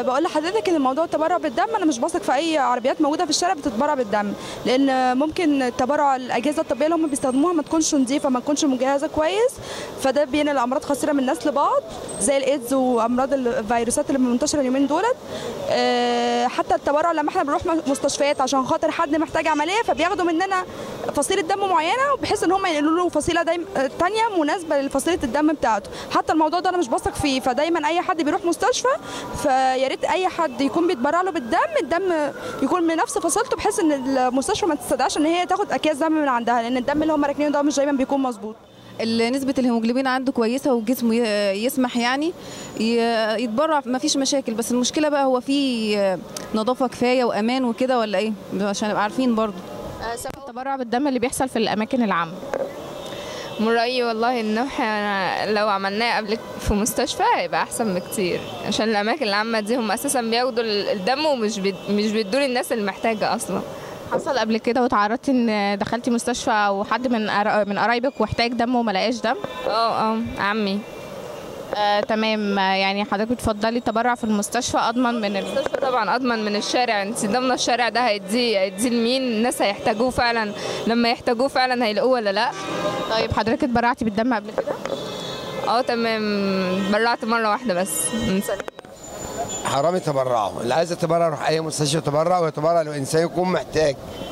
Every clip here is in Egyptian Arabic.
بقول لحضرتك ان موضوع التبرع بالدم انا مش بثق في اي عربيات موجوده في الشارع بتتبرع بالدم لان ممكن التبرع الاجهزه الطبيه اللي هم بيستخدموها ما تكونش نظيفه ما تكونش مجهزه كويس فده بينقل امراض خطيره من الناس لبعض زي الايدز وامراض الفيروسات اللي منتشره اليومين دولت آه، حتى التبرع لما احنا بنروح مستشفيات عشان خاطر حد محتاج عمليه فبياخدوا مننا فصيله دم معينه بحيث ان هم ينقلوا له فصيله دايم تانية مناسبه لفصيله الدم بتاعته حتى الموضوع ده انا مش بثق فيه فدايما اي حد بيروح مستشفى فيا ريت اي حد يكون بيتبرع له بالدم الدم يكون من نفس فصيلته بحيث ان المستشفى ما تستدعش ان هي تاخد اكياس دم من عندها لان الدم اللي هم راكنينه ده مش دايما بيكون مظبوط اللي نسبة الهيموجلوبين عنده كويسة وجسمه ي- يسمح يعني ي- يتبرع ما فيش مشاكل بس المشكلة بقى هو في نظافة كفاية وأمان وكده ولا إيه عشان نبقى عارفين برضو سبب التبرع بالدم اللي بيحصل في الأماكن العامة من رأيي والله إنه إحنا لو عملناه قبل في مستشفى هيبقى أحسن بكتير عشان الأماكن العامة دي هم أساسا بياخدوا الدم ومش بيد... مش بيدوا للناس المحتاجة أصلا حصل قبل كده وتعرضتي ان دخلتي مستشفى او حد من قرا- من قرايبك واحتاج دم وما لقاش دم اه اه عمي آه تمام آه، يعني حضرتك بتفضلي التبرع في المستشفى اضمن من ال... المستشفى طبعا اضمن من الشارع انت ضامنه الشارع ده هيديه هيديه لمين الناس هيحتاجوه فعلا لما يحتاجوه فعلا هيلاقوه ولا لا طيب حضرتك اتبرعتي بالدم قبل كده اه تمام برعت مره واحده بس من سنه حرام يتبرعوا اللي عايز يتبرع يروح اي مستشفى يتبرع ويتبرع لو انسان يكون محتاج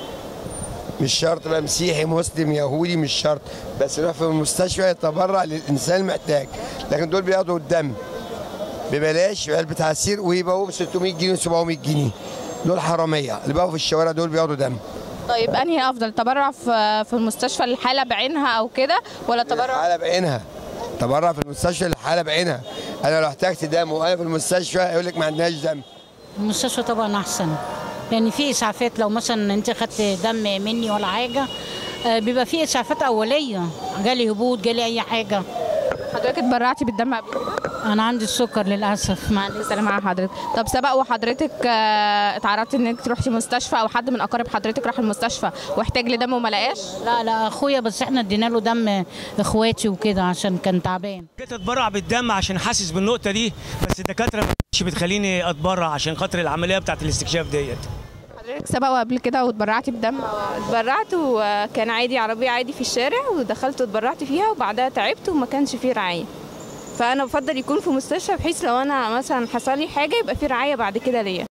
مش شرط بقى مسيحي مسلم يهودي مش شرط بس يروح في المستشفى يتبرع للانسان المحتاج لكن دول بياخدوا الدم ببلاش علبة عصير ويبقوا ب 600 جنيه و 700 جنيه دول حراميه اللي بقوا في الشوارع دول بياخدوا دم طيب انهي افضل تبرع في في المستشفى الحاله بعينها او كده ولا تبرع الحاله بعينها تبرع في المستشفى الحاله بعينها انا لو احتجت دم وانا في المستشفى يقول لك ما عندناش دم المستشفى طبعا احسن لان في اسعافات لو مثلا انت خدت دم مني ولا حاجه آه، بيبقى في اسعافات اوليه جالي هبوط جالي اي حاجه حضرتك اتبرعتي بالدم قبل كده انا عندي السكر للاسف معلش سلام على حضرتك طب سبق وحضرتك آه، اتعرضتي انك تروحي مستشفى او حد من اقارب حضرتك راح المستشفى واحتاج لدم وما لقاش لا لا اخويا بس احنا ادينا له دم اخواتي وكده عشان كان تعبان جيت اتبرع بالدم عشان حاسس بالنقطه دي بس الدكاتره ما كانتش بتخليني اتبرع عشان خاطر العمليه بتاعت الاستكشاف ديت حضرتك سبق وقبل كده واتبرعتي بدم اتبرعت وكان عادي عربية عادي في الشارع ودخلت واتبرعت فيها وبعدها تعبت وما كانش فيه رعاية فأنا بفضل يكون في مستشفى بحيث لو أنا مثلا حصل لي حاجة يبقى في رعاية بعد كده ليا